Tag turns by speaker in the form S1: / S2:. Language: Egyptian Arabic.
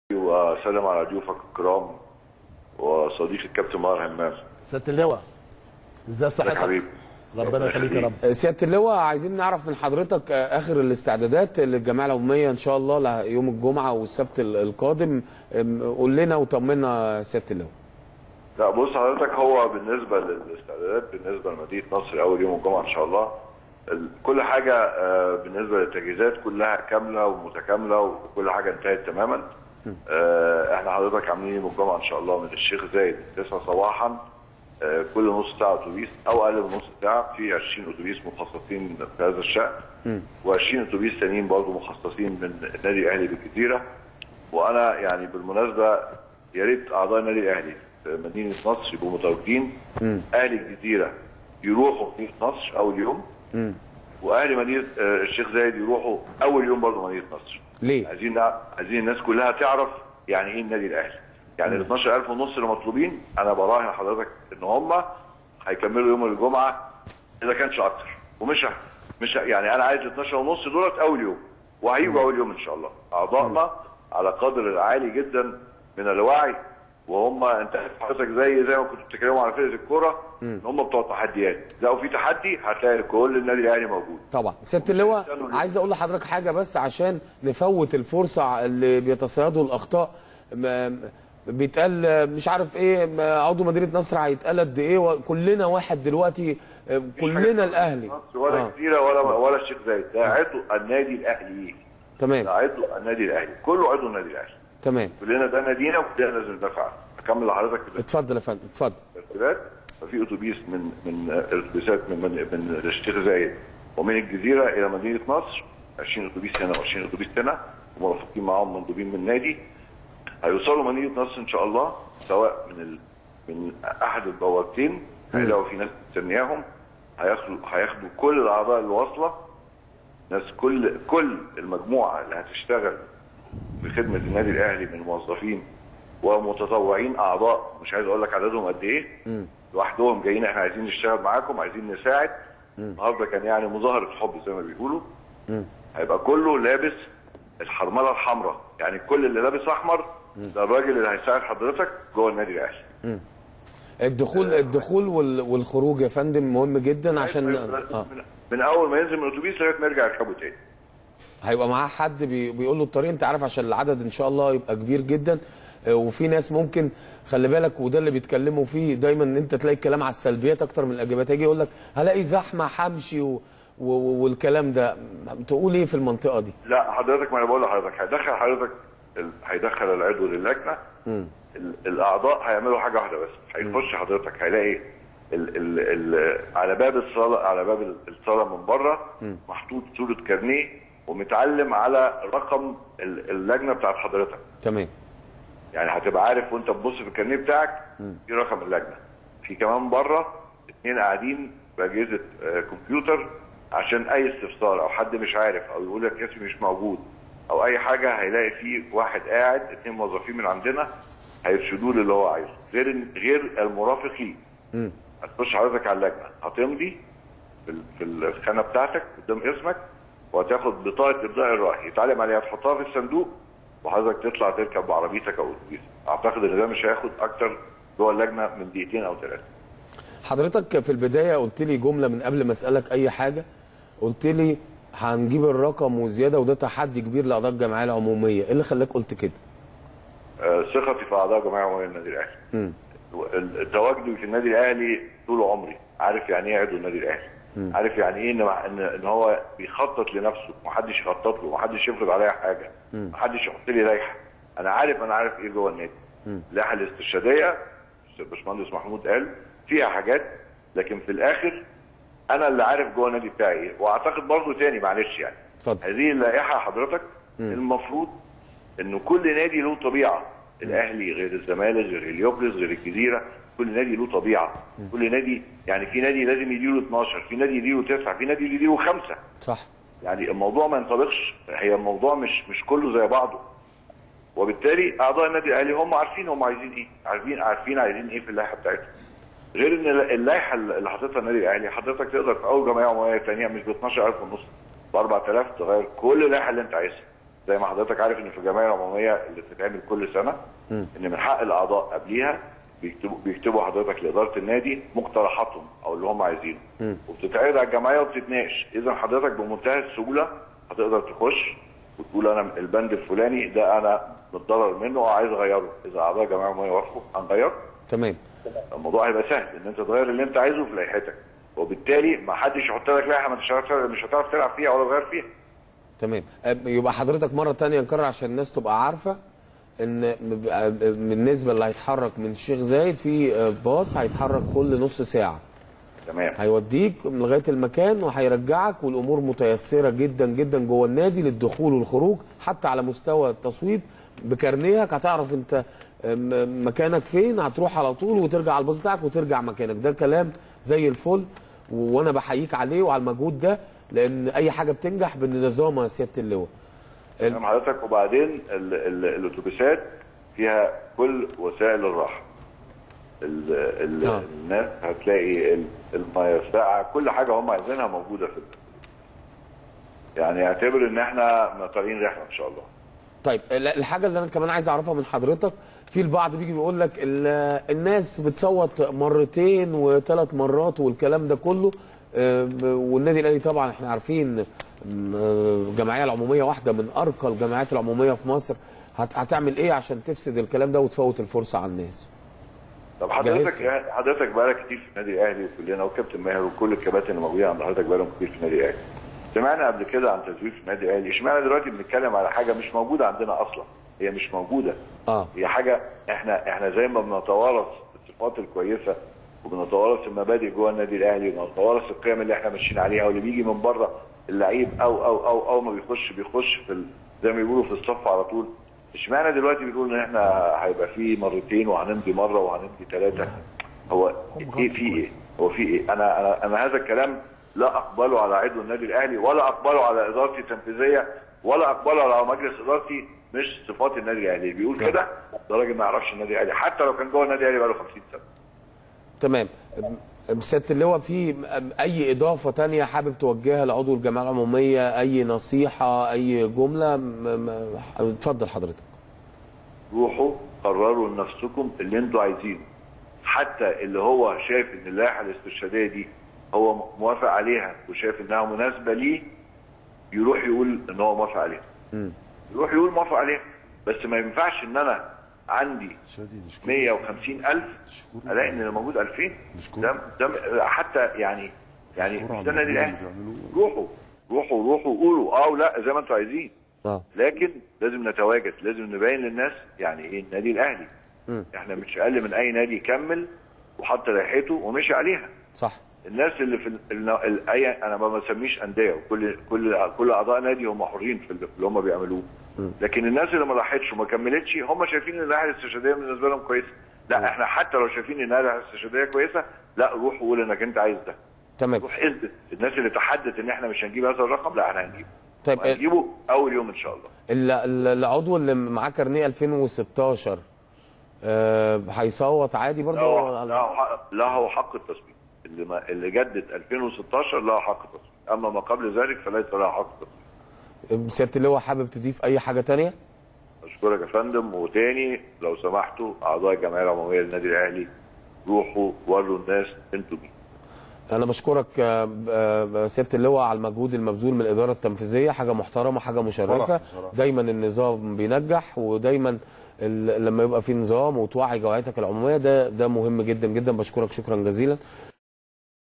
S1: وسلم على ضيوفك الكرام وصديقي الكابتن ماهر همام
S2: سياده اللواء ازي
S1: ازيك
S2: صحتك
S1: حبيبي
S2: ربنا يخليك يا رب
S3: سياده اللواء عايزين نعرف من حضرتك آه، اخر الاستعدادات للجمعيه العموميه ان شاء الله له- يوم الجمعه والسبت ال- القادم أم، قول لنا وطمنا سياده اللواء
S1: لا بص حضرتك هو بالنسبه للاستعدادات بالنسبه لمدينه نصر اول يوم الجمعه ان شاء الله ال- كل حاجه آه، بالنسبه للتجهيزات كلها كامله ومتكامله وكل حاجه انتهت تماما آه، احنا حضرتك عاملين يوم الجمعه ان شاء الله من الشيخ زايد 9 صباحا آه، كل نص ساعه اتوبيس او اقل من نص ساعه في 20 اتوبيس مخصصين في هذا الشان و20 اتوبيس ثانيين برضه مخصصين من النادي الاهلي بالجزيره وانا يعني بالمناسبه يا ريت اعضاء النادي الاهلي في مدينه نصر يبقوا متواجدين اهل الجزيره يروحوا مدينه نصر اول يوم واهل مدينه آه، الشيخ زايد يروحوا اول يوم برضه مدينه نصر
S3: ليه؟
S1: عايزين نع- عايزين الناس كلها تعرف يعني ايه النادي الاهلي يعني ال 12000 ونص اللي مطلوبين انا براهن حضرتك ان هم هيكملوا يوم الجمعه اذا كانش اكتر ومش ه- مش ه- يعني انا عايز ال 12 ونص دولت اول يوم وهيجوا اول يوم ان شاء الله اعضائنا على قدر عالي جدا من الوعي وهم انت عارف حضرتك زي زي ما كنتوا بتتكلموا على فرقه الكوره ان هم بتوع تحديات لو في تحدي هتلاقي كل النادي الاهلي موجود
S3: طبعا سياده اللواء عايز اقول لحضرتك حاجه بس عشان نفوت الفرصه اللي بيتصيدوا الاخطاء م- بيتقال مش عارف ايه م- عضو مدينه نصر هيتقال قد ايه وكلنا واحد دلوقتي كلنا الاهلي
S1: ولا
S3: آه.
S1: كتيره ولا ولا الشيخ زايد ده عضو النادي الاهلي
S3: تمام
S1: ده عضو النادي الاهلي كله عضو النادي الاهلي
S3: تمام
S1: كلنا ده نادينا وكلنا لازم ندافع عنه اكمل لحضرتك
S3: اتفضل يا فندم اتفضل
S1: الترتيبات ففي اتوبيس من من اتوبيسات من من, من الشيخ زايد ومن الجزيره الى مدينه نصر 20 اتوبيس هنا و20 اتوبيس هنا ومرافقين معاهم مندوبين من النادي هيوصلوا مدينه نصر ان شاء الله سواء من ال... من احد البوابتين هيلاقوا في ناس مستنياهم هياخدوا هياخدوا كل الاعضاء اللي واصله ناس كل كل المجموعه اللي هتشتغل في خدمه النادي الاهلي من موظفين ومتطوعين اعضاء مش عايز اقول لك عددهم قد ايه لوحدهم جايين احنا عايزين نشتغل معاكم عايزين نساعد النهارده كان يعني مظاهره حب زي ما بيقولوا هيبقى كله لابس الحرمله الحمراء يعني كل اللي لابس احمر ده الراجل اللي هيساعد حضرتك جوه النادي الاهلي
S3: الدخول الدخول وال- والخروج يا فندم مهم جدا عشان اه
S1: من, من اول ما ينزل من الاتوبيس لغايه ما يرجع يركبه تاني
S3: هيبقى معاه حد بي بيقول له الطريق انت عارف عشان العدد ان شاء الله يبقى كبير جدا آه، وفي ناس ممكن خلي بالك وده اللي بيتكلموا فيه دايما ان انت تلاقي الكلام على السلبيات اكتر من الايجابيات يجي يقول لك هلاقي زحمه همشي و... و... والكلام ده تقول ايه في المنطقه دي
S1: لا حضرتك ما انا بقول لحضرتك هيدخل حضرتك ال- هيدخل العضو للجنه ال- الاعضاء هيعملوا حاجه واحده بس هيخش حضرتك هيلاقي ال ال ال على باب الصاله على باب الصاله من بره محطوط صوره كارنيه ومتعلم على رقم ال- اللجنه بتاعت حضرتك
S3: تمام
S1: يعني هتبقى عارف وانت تبص في الكارنيه بتاعك في رقم اللجنه في كمان بره اتنين قاعدين باجهزه آه، كمبيوتر عشان اي استفسار او حد مش عارف او يقول لك اسمي مش موجود او اي حاجه هيلاقي فيه واحد قاعد اتنين موظفين من عندنا هيرشدوه للي هو عايزه غير غير المرافقين هتخش حضرتك على اللجنه هتمضي في ال- في الخانه بتاعتك قدام اسمك وهتاخد بطاقه ابداء الراي يتعلم عليها تحطها في الصندوق وحضرتك تطلع تركب بعربيتك او اتوبيسك اعتقد ان ده مش هياخد اكتر جوه اللجنه من دقيقتين او ثلاثه
S3: حضرتك في البدايه قلت لي جمله من قبل ما اسالك اي حاجه قلت لي هنجيب الرقم وزياده وده تحدي كبير لاعضاء الجمعيه العموميه ايه اللي خلاك قلت كده
S1: آه، ثقتي في اعضاء جمعيه عموميه النادي الاهلي ال- تواجدي في النادي الاهلي طول عمري عارف يعني ايه عضو النادي الاهلي عارف يعني ايه ان ان ان هو بيخطط لنفسه محدش يخطط له محدش يفرض عليا حاجه محدش يحط لي لائحه انا عارف انا عارف ايه جوه النادي اللائحه الاسترشاديه الباشمهندس محمود قال فيها حاجات لكن في الاخر انا اللي عارف جوه النادي بتاعي ايه واعتقد برضه تاني معلش يعني
S3: اتفضل
S1: هذه اللائحه حضرتك المفروض انه كل نادي له طبيعه الاهلي غير الزمالك غير اليوبلس غير الجزيره كل نادي له طبيعه كل نادي يعني في نادي لازم يديله 12 في نادي يديله 9 في نادي يديله 5
S3: صح
S1: يعني الموضوع ما ينطبقش هي الموضوع مش مش كله زي بعضه وبالتالي اعضاء النادي الاهلي هم عارفين هم عايزين ايه عارفين عارفين عايزين ايه في اللائحه بتاعتهم غير ان اللائحه اللي حاططها النادي الاهلي حضرتك تقدر في اول جمعيه عموميه ثانيه مش ب 12000 ونص ب 4000 تغير كل اللائحه اللي انت عايزها زي ما حضرتك عارف ان في الجمعيه العموميه اللي بتتعمل كل سنه ان من حق الاعضاء قبليها بيكتبوا بيكتبوا حضرتك لاداره النادي مقترحاتهم او اللي هم عايزينه وبتتعرض على الجمعيه وبتتناقش اذا حضرتك بمنتهى السهوله هتقدر تخش وتقول انا البند الفلاني ده انا متضرر منه وعايز اغيره اذا اعضاء الجمعيه العموميه وافقوا هنغيره
S3: تمام
S1: الموضوع هيبقى سهل ان انت تغير اللي انت عايزه في لائحتك وبالتالي ما حدش يحط لك لائحه ما انتش هتعرف مش هتعرف تلعب فيها ولا تغير فيها
S3: تمام أه، يبقى حضرتك مره تانية نكرر عشان الناس تبقى عارفه ان بيبقى بالنسبه اللي هيتحرك من الشيخ زايد في أه، باص هيتحرك كل نص ساعه
S1: تمام
S3: هيوديك لغايه المكان وهيرجعك والامور متيسره جدا جدا جوه النادي للدخول والخروج حتى على مستوى التصويت بكارنيهك هتعرف انت م- مكانك فين هتروح على طول وترجع على الباص بتاعك وترجع مكانك ده كلام زي الفل و- وانا بحييك عليه وعلى المجهود ده لان اي حاجه بتنجح بالنظام يا سياده اللواء
S1: تمام حضرتك وبعدين ال- ال- الاتوبيسات فيها كل وسائل الراحه ال ال
S3: آه.
S1: الناس هتلاقي ال- الميه الساقعه كل حاجه هم عايزينها موجوده في ال- يعني اعتبر ان احنا طالعين رحله ان شاء الله
S3: طيب ال- الحاجه اللي انا كمان عايز اعرفها من حضرتك في البعض بيجي بيقول لك ال- الناس بتصوت مرتين وثلاث مرات والكلام ده كله آه، ب- والنادي الاهلي طبعا احنا عارفين آه، الجمعيه العموميه واحده من ارقى الجمعيات العموميه في مصر هت- هتعمل ايه عشان تفسد الكلام ده وتفوت الفرصه على الناس
S1: طب
S3: جهزت.
S1: حضرتك يعني حضرتك بقالك كتير في النادي الاهلي وكلنا وكابتن ماهر وكل الكباتن اللي موجودين عند حضرتك بقالهم كتير في النادي الاهلي. سمعنا قبل كده عن تزوير في النادي الاهلي، اشمعنى دلوقتي بنتكلم على حاجه مش موجوده عندنا اصلا؟ هي مش موجوده.
S3: اه
S1: هي حاجه احنا احنا زي ما بنتوارث الصفات الكويسه وبنتوارث المبادئ جوه النادي الاهلي وبنتوارث القيم اللي احنا ماشيين عليها واللي بيجي من بره اللعيب او او او او ما بيخش بيخش في ال- زي ما بيقولوا في الصف على طول اشمعنى دلوقتي بيقولوا ان احنا هيبقى في مرتين وهنمضي مره وهنمضي ثلاثه هو ايه في ايه؟ هو في ايه؟ انا انا انا هذا الكلام لا اقبله على عضو النادي الاهلي ولا اقبله على ادارتي التنفيذيه ولا اقبله على مجلس ادارتي مش صفات النادي الاهلي بيقول كده ده راجل ما يعرفش النادي الاهلي حتى لو كان جوه النادي الاهلي بقاله 50 سنه
S3: تمام م- سياده اللواء في م- اي اضافه تانية حابب توجهها لعضو الجمعيه العموميه اي نصيحه اي جمله م- م- اتفضل حضرتك
S1: روحوا قرروا لنفسكم اللي انتوا عايزينه حتى اللي هو شايف ان اللائحه الاسترشاديه دي هو موافق عليها وشايف انها مناسبه ليه يروح يقول ان هو موافق عليها يروح يقول موافق عليها بس ما ينفعش ان انا عندي 150 ألف ألاقي إن اللي موجود 2000 ده ده حتى يعني يعني مش ده النادي الأهلي روحوا روحوا روحوا قولوا اه ولا زي ما انتوا عايزين
S3: اه
S1: لكن لازم نتواجد لازم نبين للناس يعني ايه النادي الاهلي احنا مش اقل من اي نادي يكمل وحط لائحته ومشي عليها
S3: صح
S1: الناس اللي في ال... ال... ال... أي... انا ما بسميش انديه وكل كل كل اعضاء نادي هم حرين في اللي هم بيعملوه لكن الناس اللي ما راحتش وما كملتش هم شايفين ان اللائحه الاستشهاديه بالنسبه لهم كويسه لا احنا حتى لو شايفين ان اللائحه الاستشهاديه كويسه لا روح وقول انك انت عايز ده
S3: تمام
S1: روح اثبت الناس اللي تحدت ان احنا مش هنجيب هذا الرقم لا احنا هنجيبه
S3: طيب ال-
S1: هنجيبه اول يوم ان شاء الله
S3: ال- ال- العضو اللي معاه كارنيه 2016 آه، هيصوت عادي برضه
S1: له
S3: على-
S1: له حق له حق التصويت اللي ما اللي جدد 2016 له حق التصويت اما ما قبل ذلك فليس له حق التصويت
S3: سياده اللواء حابب تضيف اي حاجه تانية
S1: اشكرك يا فندم وتاني لو سمحتوا اعضاء الجمعيه العموميه للنادي الاهلي روحوا وروا الناس انتوا مين
S3: انا بشكرك آه، آه، سياده اللواء على المجهود المبذول من الاداره التنفيذيه حاجه محترمه حاجه مشرفه دايما النظام بينجح ودايما ال- لما يبقى في نظام وتوعي جمعيتك العموميه ده ده مهم جدا جدا بشكرك شكرا جزيلا